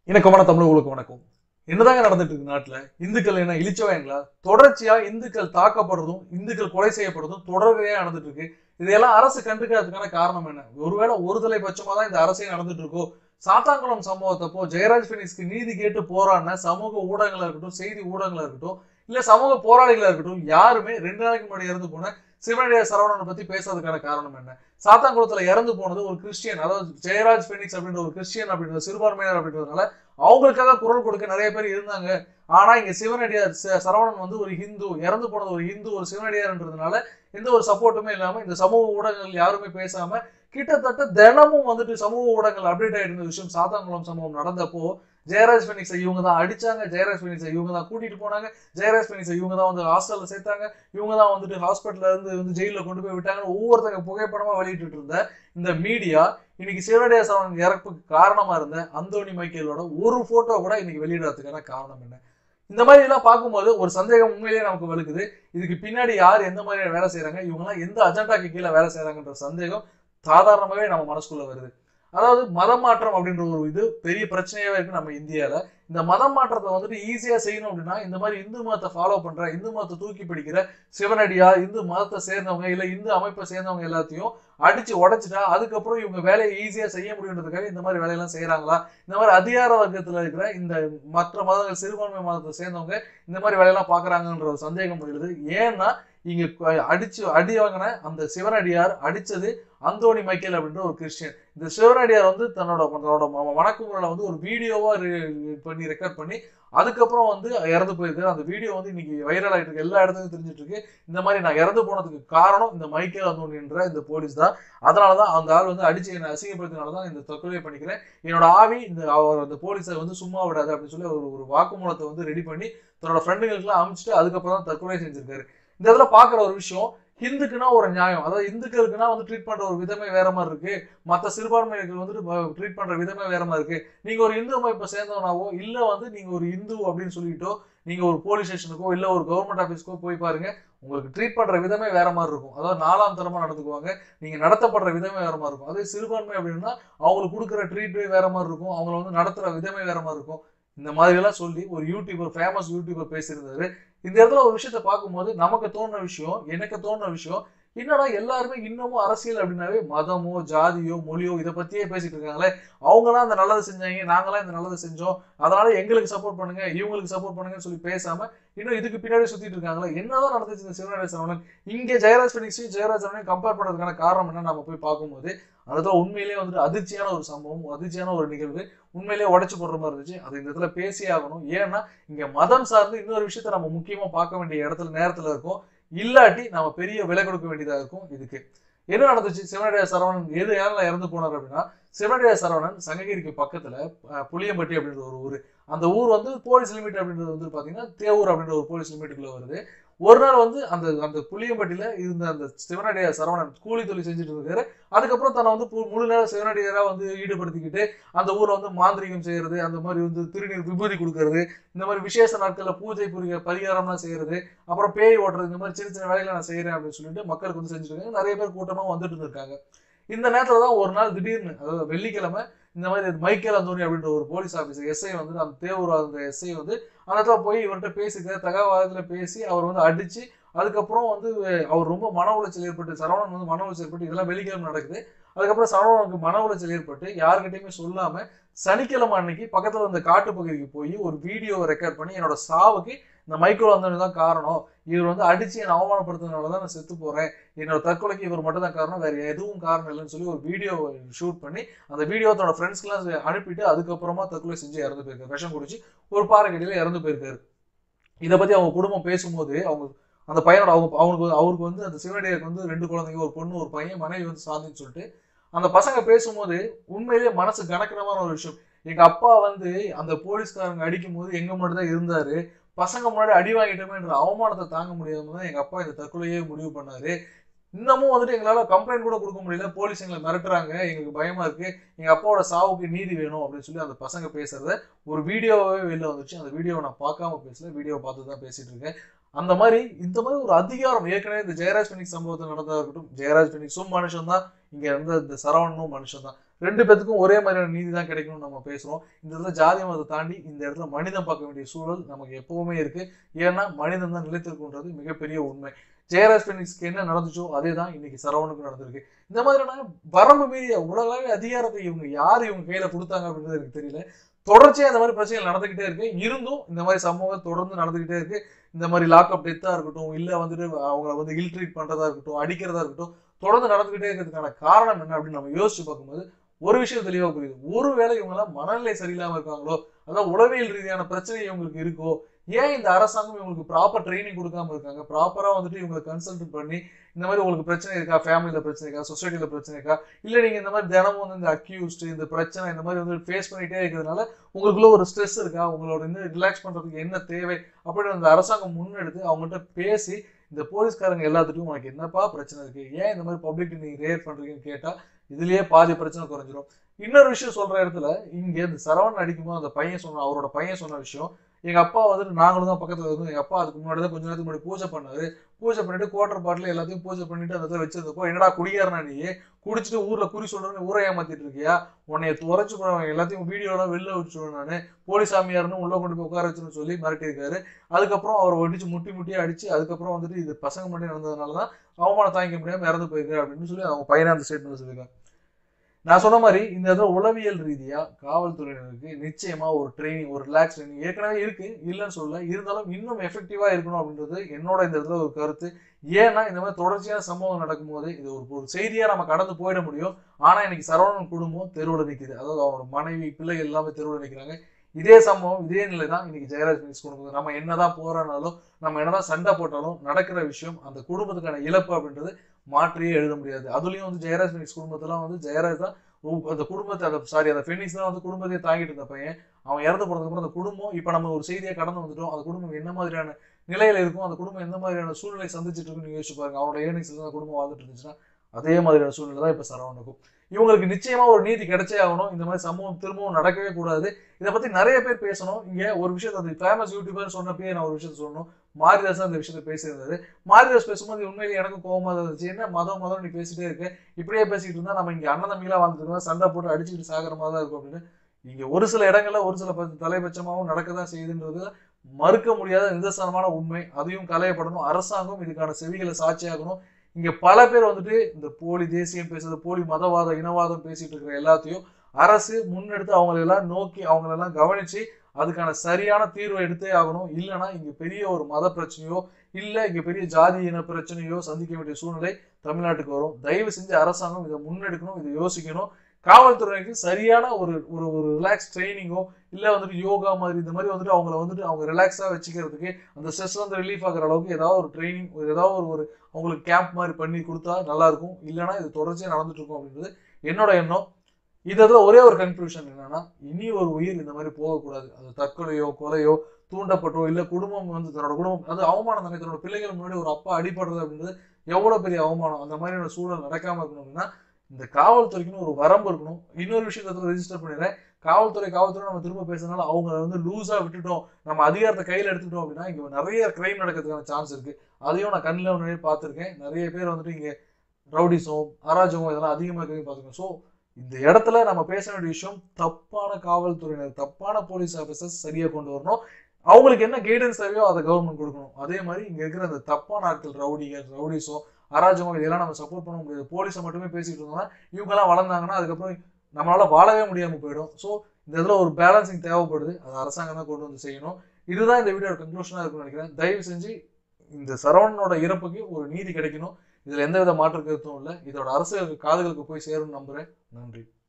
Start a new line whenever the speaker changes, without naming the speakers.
இணக்கமான தமிழர்களுக்கு வணக்கம் என்னதாங்க நடந்துட்டு இருக்கு நாட்டுல இந்துக்கள் என்ன இழிச்சவங்களா தொடர்ச்சியா இந்துக்கள் தாக்கப்படுறதும் இந்துக்கள் கொலை செய்யப்படுறதும் தொடர்கையா நடந்துட்டு இருக்கு இதையெல்லாம் அரசு கண்டுக்கிறதுக்கான காரணம் என்ன ஒருவேளை ஒருதலை பட்சமா தான் இந்த அரசே நடந்துட்டு இருக்கோ சாத்தாங்குளம் சம்பவத்தப்போ ஜெயராஜ் பினிக்ஸ்க்கு நீதி கேட்டு போராடின சமூக ஊடகங்களா இருக்கட்டும் செய்தி ஊடகங்களா இருக்கட்டும் இல்ல சமூக போராளிகளா இருக்கட்டும் யாருமே ரெண்டு நாளைக்கு முன்னாடி இறந்து போன சிவனடியார் சரவணனை பத்தி பேசுறதுக்கான காரணம் என்ன சாத்தாங்குளத்துல இறந்து போனது ஒரு கிறிஸ்டியன் அதாவது ஜெயராஜ் பெனிக்ஸ் அப்படின்ற ஒரு கிறிஸ்டியன் அப்படின்ற சிறுபான்மையினர் அப்படின்றதுனால அவங்களுக்காக குரல் கொடுக்க நிறைய பேர் இருந்தாங்க ஆனா இங்க சிவனடியார் ச- சரவணன் வந்து ஒரு ஹிந்து இறந்து போனது ஒரு ஹிந்து ஒரு சிவனடியார்ன்றதுனால எந்த ஒரு சப்போர்ட்டுமே இல்லாம இந்த சமூக ஊடகங்கள் யாருமே பேசாம கிட்டத்தட்ட தினமும் வந்துட்டு சமூக ஊடகங்கள் அப்டேட் ஆயிட்டு இருந்த விஷயம் சாத்தாங்குளம் சம்பவம் நடந்தப்போ ஜெயராஜ் பெனிக்ஸை இவங்க தான் அடிச்சாங்க ஜெயராஜ் பெனிக்ஸை இவங்க தான் கூட்டிட்டு போனாங்க ஜெயராஜ் பெனிக்ஸை இவங்க தான் வந்து ஹாஸ்டல்ல சேர்த்தாங்க இவங்க தான் வந்துட்டு ஹாஸ்பிட்டல்ல இருந்து வந்து ஜெயில கொண்டு போய் விட்டாங்க ஒவ்வொருத்தங்க புகைப்படமா வெளியிட்டு இருந்த இந்த மீடியா இன்னைக்கு சிவனடியா சரவணன் இறப்புக்கு காரணமா இருந்த அந்தோனி மைக்கேலோட ஒரு போட்டோ கூட இன்னைக்கு வெளியிடறதுக்கான காரணம் என்ன இந்த மாதிரி எல்லாம் பார்க்கும்போது ஒரு சந்தேகம் உண்மையிலேயே நமக்கு வலுக்குது இதுக்கு பின்னாடி யார் எந்த மாதிரியான வேலை செய்றாங்க இவங்கெல்லாம் எந்த அஜெண்டாக்கு கீழே வேலை செய்றாங்கன்ற சந்தேகம் சாதாரணமாகவே நம்ம மனசுக்குள்ள வருது அதாவது மதம் மாற்றம் அப்படின்ற ஒரு இது பெரிய பிரச்சனையாவே இருக்கு நம்ம இந்தியால இந்த மதம் மாற்றத்தை வந்துட்டு ஈஸியா செய்யணும் அப்படின்னா இந்த மாதிரி இந்து மதத்தை ஃபாலோ பண்ற இந்து மதத்தை தூக்கி பிடிக்கிற சிவனடியா இந்து மதத்தை சேர்ந்தவங்க இல்ல இந்து அமைப்பை சேர்ந்தவங்க எல்லாத்தையும் அடிச்சு உடைச்சிட்டா அதுக்கப்புறம் இவங்க வேலையை ஈஸியா செய்ய முடியுன்றதுக்காக இந்த மாதிரி வேலையெல்லாம் செய்யறாங்களா இந்த மாதிரி அதிகார வர்க்கத்துல இருக்கிற இந்த மற்ற மதங்கள் சிறுபான்மை மதத்தை சேர்ந்தவங்க இந்த மாதிரி வேலையெல்லாம் பாக்குறாங்கன்ற ஒரு சந்தேகம் எழுது ஏன்னா இங்க க- அடிச்சு அடி வாங்கின அந்த சிவனடியார் அடிச்சது அந்தோனி மைக்கேல் அப்படின்ற ஒரு கிறிஸ்டியன் இந்த சிவனடியார் வந்து தன்னோட தன்னோட ம- வணக்கமுறையில வந்து ஒரு வீடியோவா re- பண்ணி ரெக்கார்ட் பண்ணி அதுக்கப்புறம் வந்து இறந்து போயிருக்காரு அந்த வீடியோ வந்து இன்னைக்கு வைரல் ஆயிட்டு இருக்கு எல்லா இடத்துலயும் தெரிஞ்சிட்டு இருக்கு இந்த மாதிரி நான் இறந்து போனதுக்கு காரணம் இந்த மைக்கேல் அந்தோனின்ற இந்த போலீஸ் தான் அதனாலதான் அந்த ஆள் வந்து அடிச்சு என்னை அசிங்கப்படுத்தினால தான் இந்த தற்கொலை பண்ணிக்கிறேன் என்னோட ஆவி இந்த அவர் அந்த போலீஸை வந்து சும்மா விடாது அப்படின்னு சொல்லி ஒரு ஒரு வாக்குமூலத்தை வந்து ரெடி பண்ணி தன்னோட ஃப்ரெண்டுகளுக்குலாம் அனுப்பிச்சிட்டு அதுக்கப்புறம் தான் தற்கொலை செஞ்சிருக்காரு இந்த இடத்துல பாக்குற ஒரு விஷயம் ஹிந்துக்குன்னா ஒரு நியாயம் அதாவது இந்துக்களுக்குன்னா வந்து ட்ரீட் பண்ற ஒரு விதமே வேற மாதிரி இருக்கு மற்ற சிறுபான்மையினர்கள் வந்துட்டு ட்ரீட் பண்ற விதமே வேற மாதிரி இருக்கு நீங்க ஒரு இந்து அமைப்பை சேர்ந்தவனாவோ இல்ல வந்து நீங்க ஒரு இந்து அப்படின்னு சொல்லிட்டோ நீங்க ஒரு போலீஸ் ஸ்டேஷனுக்கோ இல்ல ஒரு கவர்மெண்ட் ஆஃபீஸ்க்கோ போய் பாருங்க உங்களுக்கு ட்ரீட் பண்ற விதமே வேற மாதிரி இருக்கும் அதாவது நாலாம் தரமா நடந்துக்குவாங்க நீங்க நடத்தப்படுற விதமே வேற மாதிரி இருக்கும் அதே சிறுபான்மை அப்படின்னா அவங்களுக்கு கொடுக்குற ட்ரீட்டே வேற மாதிரி இருக்கும் அவங்கள வந்து நடத்துற விதமே வேற மாதிரி இருக்கும் இந்த மாதிரி எல்லாம் சொல்லி ஒரு யூடியூபர் ஃபேமஸ் யூடியூபர் பேசியிருந்தாரு இந்த இடத்துல ஒரு விஷயத்த பார்க்கும்போது நமக்கு தோணுன விஷயம் எனக்கு தோணுன விஷயம் என்னடா எல்லாருமே இன்னமும் அரசியல் அப்படின்னாவே மதமோ ஜாதியோ மொழியோ இதை பத்தியே பேசிட்டு இருக்காங்களே அவங்களாம் இந்த நல்லது செஞ்சாங்க நாங்களாம் இந்த நல்லது செஞ்சோம் அதனால எங்களுக்கு சப்போர்ட் பண்ணுங்க இவங்களுக்கு சப்போர்ட் பண்ணுங்கன்னு சொல்லி பேசாம இன்னும் இதுக்கு பின்னாடி சுத்திட்டு இருக்காங்களே என்னதான் நடந்துச்சு இந்த சிவநாய சரவணன் இங்க ஜெயராஜ் பினிக்ஸையும் ஜெயராஜ் சரவணையும் கம்பேர் பண்றதுக்கான காரணம் என்ன நம்ம போய் பார்க்கும்போது அதுதான் உண்மையிலேயே வந்துட்டு அதிர்ச்சியான ஒரு சம்பவம் அதிர்ச்சியான ஒரு நிகழ்வு உண்மையிலேயே உடைச்சு போடுற மாதிரி இருந்துச்சு அது இந்த இடத்துல பேசியே ஆகணும் ஏன்னா இங்க மதம் சார்ந்து இன்னொரு விஷயத்த நம்ம முக்கியமா பார்க்க வேண்டிய இடத்துல நேரத்துல இருக்கும் இல்லாட்டி நம்ம பெரிய விலை கொடுக்க வேண்டியதா இருக்கும் இதுக்கு என்ன நடந்துச்சு சிவனடியா சரவணன் எது யாரில் இறந்து போனார் அப்படின்னா சிவனடியா சரவணன் சங்ககிரிக்கு பக்கத்துல அஹ், புளியம்பட்டி அப்படின்ற ஒரு ஊர் அந்த ஊர் வந்து போலீஸ் லிமிட் அப்படின்றது வந்து பாத்தீங்கன்னா தேவூர் அப்படின்ற ஒரு போலீஸ் லிமிட்டுக்குள்ள வருது ஒரு நாள் வந்து அந்த அந்த புளியம்பட்டியில இருந்த அந்த சிவனடியா சரவணன் கூலி தொழில் செஞ்சுட்டு இருக்காரு அதுக்கப்புறம் தன்னை வந்து பு- முழு நேரம் சிவனடியாரா வந்து ஈடுபடுத்திக்கிட்டு அந்த ஊர்ல வந்து மாந்திரிகம் செய்யறது அந்த மாதிரி வந்து திருநீர் விபூதி கொடுக்கறது இந்த மாதிரி விசேஷ நாட்கள்ல பூஜை புரிய பரிகாரம்லாம் செய்யறது அப்புறம் பேய் ஓட்டுறது இந்த மாதிரி சின்ன சின்ன வேலைகளை நான் செய்யறேன் அப்படின்னு சொல்லிட்டு மக்களுக்கு வந்து செஞ்சுட்டு இருக்காங்க நிறைய பேர் கூட்டமா வந்துட்டு இருந்திருக்காங்க இந்த நேரத்துல தான் ஒரு நாள் திடீர்னு அதாவது வெள்ளிக்கிழமை இந்த மாதிரி மைக்கேல் அந்தோனி அப்படின்ற ஒரு போலீஸ் ஆஃபீஸர் எஸ்ஐ வந்து அந்த தேவூர் அந்த எஸ்ஐ வந்து அந்த இடத்துல போய் இவர்கிட்ட பேசிக்க தகவலத்தில் பேசி அவர் வந்து அடிச்சு அதுக்கப்புறம் வந்து அவர் ரொம்ப மன உளைச்சல் ஏற்பட்டு சரவணன் வந்து மன உளைச்சல் ஏற்பட்டு இதெல்லாம் வெள்ளிக்கிழமை நடக்குது அதுக்கப்புறம் சரவணனுக்கு மன உளைச்சல் ஏற்பட்டு யாருக்கிட்டையுமே சொல்லாம சனிக்கிழமை அன்னைக்கு பக்கத்துல இருந்த காட்டு பகுதிக்கு போய் ஒரு வீடியோவை ரெக்கார்ட் பண்ணி என்னோட சாவுக்கு இந்த மைக்கேல் அந்தோனி தான் காரணம் இவர் வந்து அடிச்சு என்னை அவமானப்படுத்துறதுனால தான் நான் செத்து போறேன் என்னோட தற்கொலைக்கு இவர் மட்டும் தான் காரணம் வேற எதுவும் காரணம் இல்லைன்னு சொல்லி ஒரு வீடியோ ஷூட் பண்ணி அந்த வீடியோ தன்னோட ஃப்ரெண்ட்ஸ்க்குலாம் அனுப்பிட்டு அதுக்கப்புறமா தற்கொலை செஞ்சு இறந்து போயிருக்காரு விஷம் குடிச்சு ஒரு பாறைக்கடியில இறந்து போயிருக்காரு இதை பத்தி அவங்க குடும்பம் பேசும்போது அவங்க அந்த பையனோட அவங்க அவனுக்கு வந்து- அவருக்கு வந்து அந்த சிவனடியாருக்கு வந்து ரெண்டு குழந்தைங்க ஒரு பொண்ணு ஒரு பையன் மனைவி வந்து சாந்தின்னு சொல்லிட்டு அந்த பசங்க பேசும்போது உண்மையிலேயே மனசு கணக்கணமான ஒரு விஷயம் எங்க அப்பா வந்து அந்த போலீஸ்காரங்க அடிக்கும் போது எங்க முன்னாடி தான் இருந்தாரு பசங்க முன்னாடி அடி வாங்கிட்டோமேன்ற அவமானத்தை தாங்க முடியாம தான் எங்க அப்பா இந்த தற்கொலையே முடிவு பண்ணாரு இன்னமும் வந்துட்டு எங்களால கம்ப்ளைண்ட் கூட கொடுக்க முடியல போலீஸ் எங்களை மிரட்டுறாங்க எங்களுக்கு பயமா இருக்கு எங்க அப்பாவோட சாவுக்கு நீதி வேணும் அப்படின்னு சொல்லி அந்த பசங்க பேசுறத ஒரு வீடியோவே வெளில வந்துச்சு அந்த வீடியோவை நான் பார்க்காம பேசல வீடியோ பார்த்து தான் பேசிட்டு இருக்கேன் அந்த மாதிரி இந்த மாதிரி ஒரு அதிகாரம் ஏற்கனவே இந்த ஜெயராஜ் பெனிக் சம்பவத்தில் நடந்ததா இருக்கட்டும் ஜெயராஜ் பெனிக்ஸும் மனுஷன் தான் இங்க இருந்த இந்த சரவணனும் மனுஷன் தான் ரெண்டு பேத்துக்கும் ஒரே மாதிரியான நீதி தான் கிடைக்கணும்னு நம்ம பேசுறோம் இந்த இடத்துல ஜாதி மதத்தை தாண்டி இந்த இடத்துல மனிதம் பார்க்க வேண்டிய சூழல் நமக்கு எப்பவுமே இருக்கு ஏன்னா மனிதன் தான் நிலைத்திருக்குன்றது மிகப்பெரிய உண்மை ஜெயராஜ் பெனிக்ஸ்க்கு என்ன நடந்துச்சோ அதே தான் இன்னைக்கு சரவணுக்கு நடந்திருக்கு இந்த மாதிரியான வரம்பு மீறிய உலகளாவே அதிகாரத்தை இவங்க யார் இவங்க கையில கொடுத்தாங்க அப்படின்றது எனக்கு தெரியல தொடர்ச்சியா இந்த மாதிரி பிரச்சனைகள் நடந்துகிட்டே இருக்கு இருந்தும் இந்த மாதிரி சம்பவங்கள் தொடர்ந்து நடந்துகிட்டே இருக்கு இந்த மாதிரி லாக்அப் டெத்தா இருக்கட்டும் இல்ல வந்துட்டு அவங்க வந்து இல் ட்ரீட் பண்றதா இருக்கட்டும் அடிக்கிறதா இருக்கட்டும் தொடர்ந்து நடந்துகிட்டே இருக்கிறதுக்கான காரணம் என்ன அப்படின்னு நம்ம யோசிச்சு பார்க்கும்போது ஒரு விஷயம் தெளிவா புரியுது ஒருவேளை இவங்க எல்லாம் மனநிலை சரியில்லாம இருக்காங்களோ அதாவது உளவியல் ரீதியான பிரச்சனை இவங்களுக்கு இருக்கோ ஏன் இந்த அரசாங்கம் இவங்களுக்கு ப்ராப்பர் ட்ரைனிங் கொடுக்காம இருக்காங்க ப்ராப்பரா வந்துட்டு இவங்களை கன்சல்ட் பண்ணி இந்த மாதிரி உங்களுக்கு பிரச்சனை இருக்கா ஃபேமிலியில பிரச்சனை இருக்கா சொசைட்டில பிரச்சனை இருக்கா இல்ல நீங்க இந்த மாதிரி தினமும் வந்து இந்த அக்யூஸ்ட் இந்த பிரச்சனை இந்த மாதிரி வந்து ஃபேஸ் பண்ணிட்டே இருக்கிறதுனால உங்களுக்குள்ள ஒரு ஸ்ட்ரெஸ் இருக்கா உங்களோட இந்த ரிலாக்ஸ் பண்றதுக்கு என்ன தேவை அப்படின்னு அந்த அரசாங்கம் முன்னெடுத்து அவங்கள்ட்ட பேசி இந்த போலீஸ்காரங்க எல்லாத்துட்டும் உனக்கு என்னப்பா பிரச்சனை இருக்கு ஏன் இந்த மாதிரி பப்ளிக் நீங்க ரேர் பண்றீங்கன்னு கேட்டா இதுலயே பாதி பிரச்சனை குறைஞ்சிரும் இன்னொரு விஷயம் சொல்ற இடத்துல இங்க இந்த சரவணன் அடிக்கும்போது அந்த பையன் சொன்ன அவரோட பையன் சொன்ன விஷயம் எங்க அப்பா வந்துட்டு நாங்களும் தான் பக்கத்துல இருந்தோம் எங்க அப்பா அதுக்கு முன்னாடி தான் கொஞ்ச நேரத்துக்கு முன்னாடி பூஜை பண்ணாரு பூஜை பண்ணிட்டு குவார்டர் பாட்டில் எல்லாத்தையும் பூஜை பண்ணிட்டு அந்த இடத்துல வச்சிருந்தப்போ என்னடா குடியாரனா நீ குடிச்சிட்டு ஊர்ல குறி சொல்றேன்னு ஊரை ஏமாத்திட்டு இருக்கியா உன்னைய துறைச்சு எல்லாத்தையும் வீடியோலாம் வெளில வச்சுருவேன் நானு போலீஸ் சாமியார்னு உள்ள கொண்டு போய் உட்கார வச்சுன்னு சொல்லி மிரட்டியிருக்காரு அதுக்கப்புறம் அவர் ஒடிச்சு முட்டி முட்டியே அடிச்சு அதுக்கப்புறம் வந்துட்டு இது பசங்க பண்ணி நடந்ததுனால தான் அவமானம் தாங்கிக்க முடியாம இறந்து போயிருக்காரு அப்படின்னு சொல்லி அவங்க பையனை அந்த ஸ்டேட்மெண்ட் சொல்லியிருக்காங்க நான் சொன்ன மாதிரி இந்த இடத்துல உளவியல் ரீதியா காவல்துறையினருக்கு நிச்சயமா ஒரு ட்ரைனிங் ஒரு ரிலாக்ஸ் ட்ரைனிங் ஏற்கனவே இருக்கு இல்லைன்னு சொல்ல இருந்தாலும் இன்னும் எஃபெக்டிவா இருக்கணும் அப்படின்றது என்னோட இந்த இடத்துல ஒரு கருத்து ஏன்னா இந்த மாதிரி தொடர்ச்சியான சம்பவம் நடக்கும்போது இது ஒரு ஒரு செய்தியா நம்ம கடந்து போயிட முடியும் ஆனா இன்னைக்கு சரவணன் குடும்பம் தெருவில் நிக்குது அதாவது அவரோட மனைவி பிள்ளைகள் எல்லாமே தெருவில் நிக்கிறாங்க இதே சம்பவம் இதே நிலை தான் இன்னைக்கு ஜெயராஜ் மிஸ் குடும்பம் நம்ம என்னதான் போராடினாலும் நம்ம என்னதான் சண்டை போட்டாலும் நடக்கிற விஷயம் அந்த குடும்பத்துக்கான இழப்பு அப்படின்றது மாற்றியே எழுத முடியாது அதுலயும் வந்து ஜெயராஜ் மினிக்ஸ் குடும்பத்தெல்லாம் வந்து ஜெயராஜ் தான் உ- அந்த குடும்பத்தை அந்த சாரி அந்த ஃபெனிக்ஸ் தான் வந்து குடும்பத்தையே தாங்கிட்டு இருந்த பையன் அவன் இறந்து போனதுக்கு அப்புறம் அந்த குடும்பம் இப்ப நம்ம ஒரு செய்தியை கடந்து வந்துட்டோம் அந்த குடும்பம் என்ன மாதிரியான நிலையில இருக்கும் அந்த குடும்பம் எந்த மாதிரியான சூழ்நிலை சந்திச்சிட்டு இருக்குன்னு யோசிச்சு பாருங்க அவனோட ஏர்னிங்ஸ் அந்த குடும்பம் வாழ்ந்துட்டு இருந்துச்சுன்னா அதே மாதிரியான சூழ்நிலை தான் இப்ப சரவணுக்கும் இவங்களுக்கு நிச்சயமா ஒரு நீதி கிடைச்சே ஆகணும் இந்த மாதிரி சம்பவம் திரும்பவும் நடக்கவே கூடாது இதை பத்தி நிறைய பேர் பேசணும் இங்க ஒரு விஷயத்தை அது ஃபேமஸ் யூடியூபர் சொன்னப்பயே நான் ஒரு விஷயத்த சொல்லணும் மாரிதாஸ் தான் இந்த விஷயத்த பேசியிருந்தாரு மாரிதாஸ் பேசும்போது உண்மையிலேயே எனக்கும் கோவமா தான் இருந்துச்சு என்ன மதம் மதம் நீ பேசிட்டே இருக்க இப்படியே பேசிட்டு இருந்தா நம்ம இங்க அண்ணன் தம்பிகளா வாழ்ந்துட்டு சண்டை போட்டு அடிச்சுக்கிட்டு சாகிற மாதிரி தான் இருக்கும் அப்படின்னு இங்க ஒரு சில இடங்கள்ல ஒரு சில ப- தலைபட்சமாவும் நடக்கதான் செய்யுதுன்றது மறுக்க முடியாத நிதர்சனமான உண்மை அதையும் களையப்படணும் அரசாங்கம் இதுக்கான செவிகளை சாட்சியாகணும் இங்க பல பேர் வந்துட்டு இந்த போலி தேசியம் பேசுறது போலி மதவாதம் இனவாதம் பேசிட்டு இருக்கிற எல்லாத்தையும் அரசு முன்னெடுத்து அவங்களை எல்லாம் நோக்கி அவங்களை எல்லாம் கவனிச்சு அதுக்கான சரியான தீர்வை எடுத்தே ஆகணும் இல்லைன்னா இங்க பெரிய ஒரு மத பிரச்சனையோ இல்ல இங்க பெரிய ஜாதி இன பிரச்சனையோ சந்திக்க வேண்டிய சூழ்நிலை தமிழ்நாட்டுக்கு வரும் தயவு செஞ்சு அரசாங்கம் இதை முன்னெடுக்கணும் இதை யோசிக்கணும் காவல்துறைக்கு சரியான ஒரு ஒரு ஒரு ரிலாக்ஸ் ட்ரைனிங்கோ இல்ல வந்துட்டு யோகா மாதிரி இந்த மாதிரி வந்துட்டு அவங்கள வந்துட்டு அவங்க ரிலாக்ஸா வச்சுக்கிறதுக்கு அந்த ஸ்ட்ரெஸ் வந்து ரிலீஃப் ஆகுற அளவுக்கு ஏதாவது ஒரு ட்ரைனிங் ஏதாவது ஒரு ஒரு அவங்களுக்கு கேம்ப் மாதிரி பண்ணி கொடுத்தா நல்லா இருக்கும் இல்லைன்னா இது தொடர்ச்சியா நடந்துட்டு இருக்கும் அப்படின்றது என்னோட எண்ணம் இதுல ஒரே ஒரு கன்க்ளூஷன் என்னன்னா இனி ஒரு உயிர் இந்த மாதிரி போகக்கூடாது அது தற்கொலையோ கொலையோ தூண்டப்பட்டோ இல்ல குடும்பம் வந்து தன்னோட குடும்பம் அது அவமானம் தானே தன்னோட பிள்ளைகள் முன்னாடி ஒரு அப்பா அடிபடுறது அப்படின்றது எவ்வளவு பெரிய அவமானம் அந்த மாதிரியான சூழல் நடக்காம இருக்கணும் அப்படின்னா இந்த காவல்துறைக்குன்னு ஒரு வரம்பு இருக்கணும் இன்னொரு விஷயத்தை ரெஜிஸ்டர் பண்ணிடுறேன் காவல்துறை காவல்துறை நம்ம திரும்ப பேசுறதுனால அவங்க வந்து லூஸா விட்டுட்டோம் நம்ம அதிகாரத்தை கையில எடுத்துட்டோம் அப்படின்னா இங்க நிறைய கிரைம் நடக்கிறதுக்கான சான்ஸ் இருக்கு அதையும் நான் கண்ணில் முன்னாடியே பார்த்துருக்கேன் நிறைய பேர் வந்துட்டு இங்க ரவுடிசம் அராஜகம் இதெல்லாம் அதிகமாக இருக்கிறது பார்த்துருக்கோம் ஸோ இந்த இடத்துல நம்ம பேச வேண்டிய விஷயம் தப்பான காவல்துறையினர் தப்பான போலீஸ் ஆஃபீஸர்ஸ் சரியா கொண்டு வரணும் அவங்களுக்கு என்ன கைடன்ஸ் தேவையோ அதை கவர்மெண்ட் கொடுக்கணும் அதே மாதிரி இங்க இருக்கிற அந்த தப்பான ஆட்கள் ரவுடிகள் ரவுடிசம் அராஜகம் இதெல்லாம் நம்ம சப்போர்ட் பண்ண முடியாது போலீஸை மட்டுமே பேசிட்டு இருந்தோம்னா இவங்கெல்லாம் வளர்ந்தாங்கன்னா அதுக்கப்புறம் நம்மளால வாழவே முடியாம போயிடும் ஸோ இந்த இதுல ஒரு பேலன்சிங் தேவைப்படுது அது அரசாங்கம் தான் கொண்டு வந்து செய்யணும் இதுதான் இந்த வீடியோட கன்க்ளூஷனா இருக்கும்னு நினைக்கிறேன் தயவு செஞ்சு இந்த சரவணனோட இறப்புக்கு ஒரு நீதி கிடைக்கணும் இதுல எந்த வித மாற்று கருத்தும் இல்லை இதோட அரசியல் காதுகளுக்கு போய் சேரும்னு நம்புறேன் நன்றி